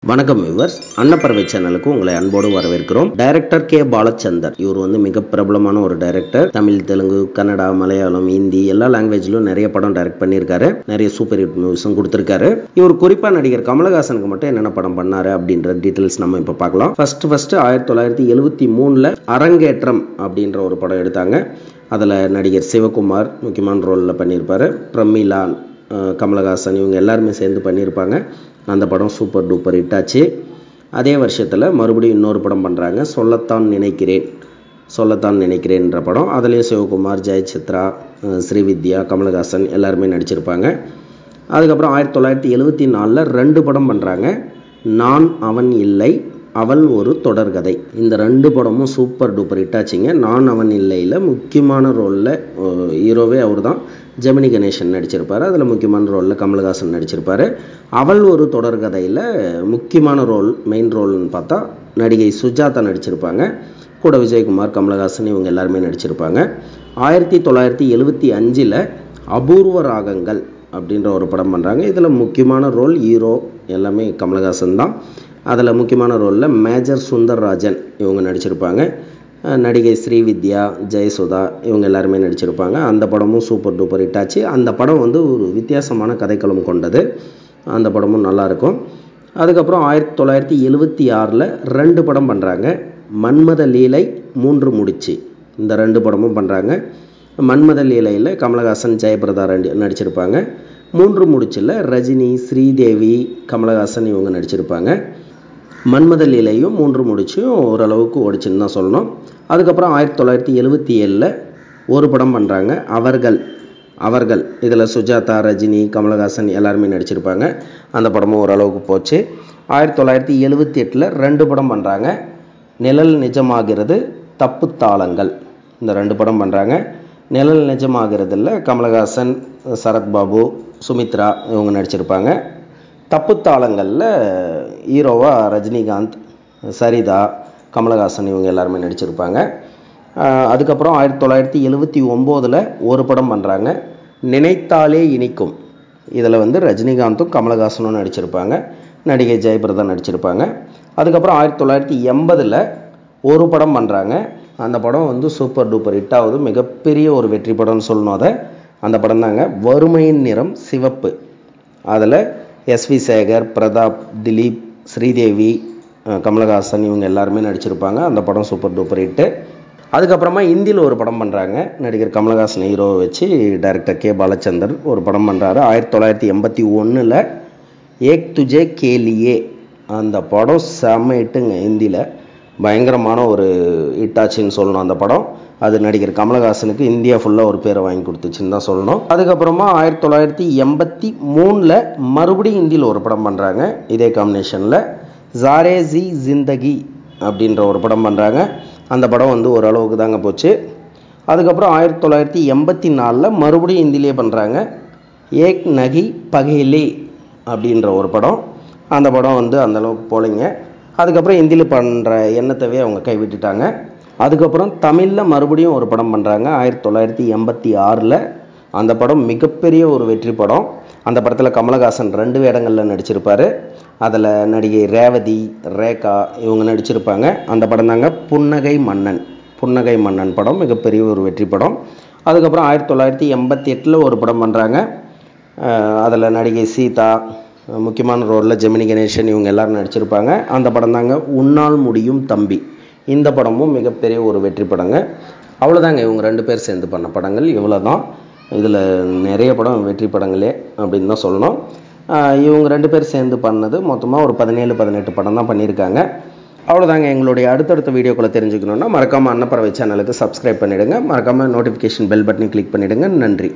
வணக்கம் விவர்ஸ் அன்னப்பறவை சேனலுக்கு உங்களை அன்போடு வரவேற்கிறோம் டைரக்டர் கே பாலச்சந்தர் இவர் வந்து மிக பிரபலமான ஒரு டைரக்டர் தமிழ் தெலுங்கு கன்னடா மலையாளம் ஹிந்தி எல்லா லாங்குவேஜ்லயும் நிறைய படம் டைரக்ட் பண்ணியிருக்காரு நிறைய சூப்பர் ஹிட் மூவிஸும் கொடுத்திருக்காரு இவர் குறிப்பா நடிகர் கமலஹாசனுக்கு மட்டும் என்னென்ன படம் பண்ணாரு அப்படின்ற டீட்டெயில்ஸ் நம்ம இப்ப பார்க்கலாம் ஃபர்ஸ்ட் ஃபர்ஸ்ட் ஆயிரத்தி தொள்ளாயிரத்தி எழுவத்தி மூணுல அரங்கேற்றம் அப்படின்ற ஒரு படம் எடுத்தாங்க அதுல நடிகர் சிவகுமார் முக்கியமான ரோல்ல பண்ணியிருப்பாரு பிரமிளா அஹ் கமலஹாசன் இவங்க எல்லாருமே சேர்ந்து பண்ணியிருப்பாங்க அந்த படம் சூப்பர் டூப்பர் ஹிட் ஆச்சு அதே வருஷத்தில் மறுபடியும் இன்னொரு படம் பண்ணுறாங்க சொல்லத்தான் நினைக்கிறேன் சொல்லத்தான் நினைக்கிறேன்ற படம் அதுலேயும் சிவகுமார் ஜெயசித்ரா அஹ் ஸ்ரீவித்யா கமலஹாசன் எல்லாருமே நடிச்சிருப்பாங்க அதுக்கப்புறம் ஆயிரத்தி தொள்ளாயிரத்தி எழுவத்தி நாலில் ரெண்டு படம் பண்ணுறாங்க நான் அவன் இல்லை அவள் ஒரு தொடர்கதை இந்த ரெண்டு படமும் சூப்பர் டூப்பர் ஹிட் ஆச்சுங்க நான் அவன் இல்லையில் முக்கியமான ரோலில் ஹீரோவே அவர் தான் ஜெமினி கணேசன் நடிச்சிருப்பாரு அதில் முக்கியமான ரோலில் கமலஹாசன் நடிச்சிருப்பாரு அவள் ஒரு தொடர்கதையில் முக்கியமான ரோல் மெயின் ரோல்னு பார்த்தா நடிகை சுஜாதா நடிச்சிருப்பாங்க கூட விஜயகுமார் கமலஹாசன் இவங்க எல்லாருமே நடிச்சிருப்பாங்க ஆயிரத்தி தொள்ளாயிரத்தி எழுவத்தி அஞ்சில் அபூர்வ ராகங்கள் அப்படின்ற ஒரு படம் பண்ணுறாங்க இதில் முக்கியமான ரோல் ஹீரோ எல்லாமே கமலஹாசன் தான் அதில் முக்கியமான ரோலில் மேஜர் சுந்தர்ராஜன் இவங்க நடிச்சிருப்பாங்க அஹ் நடிகை ஸ்ரீவித்யா ஜெயசுதா இவங்க எல்லாருமே நடிச்சிருப்பாங்க அந்த படமும் சூப்பர் டூப்பர் ஹிட் ஆச்சு அந்த படம் வந்து ஒரு வித்தியாசமான கதைக்களம் கொண்டது அந்த படமும் நல்லா இருக்கும் அதுக்கப்புறம் ஆயிரத்தி தொள்ளாயிரத்தி எழுவத்தி ஆறில் ரெண்டு படம் பண்ணுறாங்க மன்மத லீலை மூன்று முடிச்சு இந்த ரெண்டு படமும் பண்ணுறாங்க மன்மத லீலையில் கமலஹாசன் ஜெயபிரதா ரெண்டு நடிச்சிருப்பாங்க மூன்று முடிச்சில் ரஜினி ஸ்ரீதேவி கமலஹாசன் இவங்க நடிச்சிருப்பாங்க மன்மத லீலையும் மூன்று முடிச்சும் ஓரளவுக்கு ஓடிச்சுன்னு தான் சொல்லணும் அதுக்கப்புறம் ஆயிரத்தி தொள்ளாயிரத்தி எழுவத்தி ஏழில் ஒரு படம் பண்ணுறாங்க அவர்கள் அவர்கள் இதில் சுஜாதா ரஜினி கமலஹாசன் எல்லாருமே நடிச்சிருப்பாங்க அந்த படமும் ஓரளவுக்கு போச்சு ஆயிரத்தி தொள்ளாயிரத்தி எழுவத்தி எட்டில் ரெண்டு படம் பண்ணுறாங்க நிழல் நிஜமாகிறது தப்பு தாளங்கள் இந்த ரெண்டு படம் பண்ணுறாங்க நிழல் நிஜமாகிறதுல கமலஹாசன் சரத்பாபு சுமித்ரா இவங்க நடிச்சிருப்பாங்க தப்பு தாளங்களில் ஹீரோவாக ரஜினிகாந்த் சரிதா கமலஹாசன் இவங்க எல்லாருமே நடிச்சிருப்பாங்க ஆஹ் அதுக்கப்புறம் ஆயிரத்தி தொள்ளாயிரத்தி எழுவத்தி ஒம்போதில் ஒரு படம் பண்ணுறாங்க நினைத்தாலே இனிக்கும் இதில் வந்து ரஜினிகாந்தும் கமலஹாசனும் நடிச்சிருப்பாங்க நடிகை ஜெயபிரதா நடிச்சிருப்பாங்க அதுக்கப்புறம் ஆயிரத்தி தொள்ளாயிரத்தி எண்பதில் ஒரு படம் பண்ணுறாங்க அந்த படம் வந்து சூப்பர் டூப்பர் ஹிட் ஆகுது மிகப்பெரிய ஒரு வெற்றி படம்னு சொல்லணும் அதை அந்த படம் தாங்க வறுமையின் நிறம் சிவப்பு அதில் எஸ்வி சேகர் பிரதாப் திலீப் ஸ்ரீதேவி அஹ் கமலஹாசன் இவங்க எல்லாருமே நடிச்சிருப்பாங்க அந்த படம் சூப்பர் டூப்பர் ஹிட்டு அதுக்கப்புறமா இந்தியில் ஒரு படம் பண்ணுறாங்க நடிகர் கமலஹாசன் ஹீரோவை வச்சு டைரக்டர் கே பாலச்சந்தர் ஒரு படம் பண்ணுறாரு ஆயிரத்தி தொள்ளாயிரத்தி எண்பத்தி ஒன்றில் ஏக் துஜே கேலியே அந்த படம் செம்ம ஹிட்டுங்க ஹிந்தியில் பயங்கரமான ஒரு ஹிட்டாச்சின்னு சொல்லணும் அந்த படம் அது நடிகர் கமலஹாசனுக்கு இந்தியா ஃபுல்லாக ஒரு பேரை வாங்கி கொடுத்துச்சுன்னு தான் சொல்லணும் அதுக்கப்புறமா ஆயிரத்தி தொள்ளாயிரத்தி எண்பத்தி மூணில் மறுபடியும் ஹிந்தியில் ஒரு படம் பண்ணுறாங்க இதே காம்பினேஷனில் ஜாரே ஜி ஜிந்தகி அப்படின்ற ஒரு படம் பண்ணுறாங்க அந்த படம் வந்து ஓரளவுக்கு தாங்க போச்சு அதுக்கப்புறம் ஆயிரத்தி தொள்ளாயிரத்தி எண்பத்தி நாலில் மறுபடியும் ஹிந்திலே பண்ணுறாங்க ஏக் நகி பகேலே அப்படின்ற ஒரு படம் அந்த படம் வந்து அந்த அளவுக்கு போலைங்க அதுக்கப்புறம் ஹிந்தியில் பண்ணுற எண்ணத்தவே அவங்க கைவிட்டுட்டாங்க அதுக்கப்புறம் தமிழில் மறுபடியும் ஒரு படம் பண்ணுறாங்க ஆயிரத்தி தொள்ளாயிரத்தி எண்பத்தி ஆறில் அந்த படம் மிகப்பெரிய ஒரு வெற்றி படம் அந்த படத்தில் கமலஹாசன் ரெண்டு வேடங்களில் நடிச்சிருப்பாரு அதில் நடிகை ரேவதி ரேகா இவங்க நடிச்சிருப்பாங்க அந்த படம் தாங்க புன்னகை மன்னன் புன்னகை மன்னன் படம் மிகப்பெரிய ஒரு வெற்றி படம் அதுக்கப்புறம் ஆயிரத்தி தொள்ளாயிரத்தி எண்பத்தி எட்டில் ஒரு படம் பண்ணுறாங்க அதில் நடிகை சீதா அஹ் முக்கியமான ரோலில் ஜெமினி கணேசன் இவங்க எல்லாரும் நடிச்சிருப்பாங்க அந்த படம் தாங்க உன்னால் முடியும் தம்பி இந்த படமும் மிகப்பெரிய ஒரு வெற்றி படங்க அவ்வளோதாங்க இவங்க ரெண்டு பேர் சேர்ந்து பண்ண படங்கள் இவ்வளோ தான் இதில் நிறைய படம் வெற்றி படங்களே அப்படின்னு தான் சொல்லணும் ஆஹ் இவங்க ரெண்டு பேர் சேர்ந்து பண்ணது மொத்தமாக ஒரு பதினேழு பதினெட்டு படம் தான் பண்ணியிருக்காங்க அவ்வளோதாங்க எங்களுடைய அடுத்தடுத்த வீடியோக்களை தெரிஞ்சுக்கணுன்னா மறக்காமல் அன்னப்பறவை சேனலுக்கு சப்ஸ்கிரைப் பண்ணிவிடுங்க மறக்காமல் நோட்டிஃபிகேஷன் பெல் பட்டனை கிளிக் பண்ணிவிடுங்க நன்றி